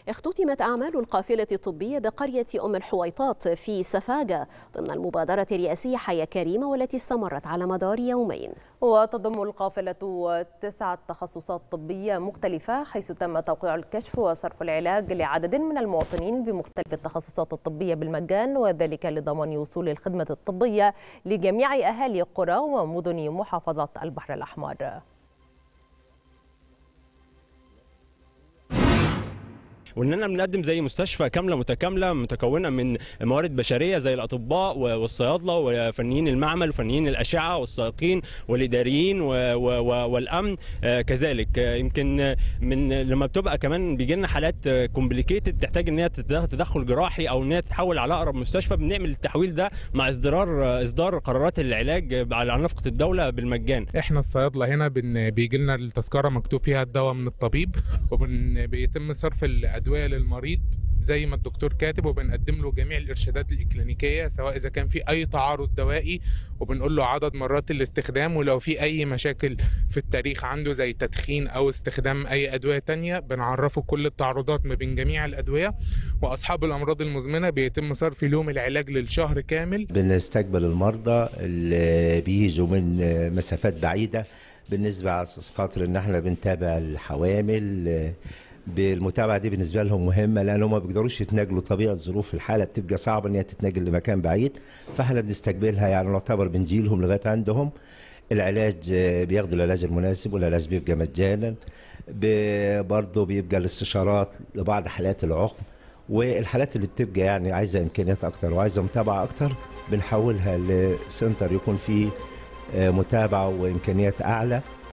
اختتمت أعمال القافلة الطبية بقرية أم الحويطات في سفاجة ضمن المبادرة الرئاسية حياة كريمة والتي استمرت على مدار يومين وتضم القافلة تسعة تخصصات طبية مختلفة حيث تم توقيع الكشف وصرف العلاج لعدد من المواطنين بمختلف التخصصات الطبية بالمجان وذلك لضمان وصول الخدمة الطبية لجميع أهالي القرى ومدن محافظة البحر الأحمر واننا بنقدم زي مستشفى كامله متكامله متكونه من موارد بشريه زي الاطباء والصيادله وفنيين المعمل وفنيين الاشعه والسائقين والاداريين والامن كذلك يمكن من لما بتبقى كمان بيجي لنا حالات كومبليكيتد تحتاج ان هي تدخل جراحي او ان هي تتحول على اقرب مستشفى بنعمل التحويل ده مع اصدار اصدار قرارات العلاج على نفقه الدوله بالمجان احنا الصيادله هنا بيجي لنا التذكره مكتوب فيها الدواء من الطبيب وبيتم صرف الادويه للمريض زي ما الدكتور كاتب وبنقدم له جميع الارشادات الاكلينيكيه سواء اذا كان في اي تعارض دوائي وبنقول له عدد مرات الاستخدام ولو في اي مشاكل في التاريخ عنده زي تدخين او استخدام اي ادويه تانية بنعرفه كل التعارضات ما بين جميع الادويه واصحاب الامراض المزمنه بيتم صرف لهم العلاج للشهر كامل بنستقبل المرضى اللي بيجوا من مسافات بعيده بالنسبه على اساس خاطر ان احنا بنتابع الحوامل بالمتابعه دي بالنسبه لهم مهمه لان هم ما بيقدروش يتنقلوا طبيعه ظروف الحاله بتبقى صعبه ان هي تتنقل لمكان بعيد فاحنا بنستقبلها يعني نعتبر بنجيلهم لغايه عندهم العلاج بياخدوا العلاج المناسب والعلاج بيبقى مجانا برضه بيبقى الاستشارات لبعض حالات العقم والحالات اللي بتبقى يعني عايزه امكانيات اكتر وعايزه متابعه اكتر بنحولها لسنتر يكون فيه متابعه وامكانيات اعلى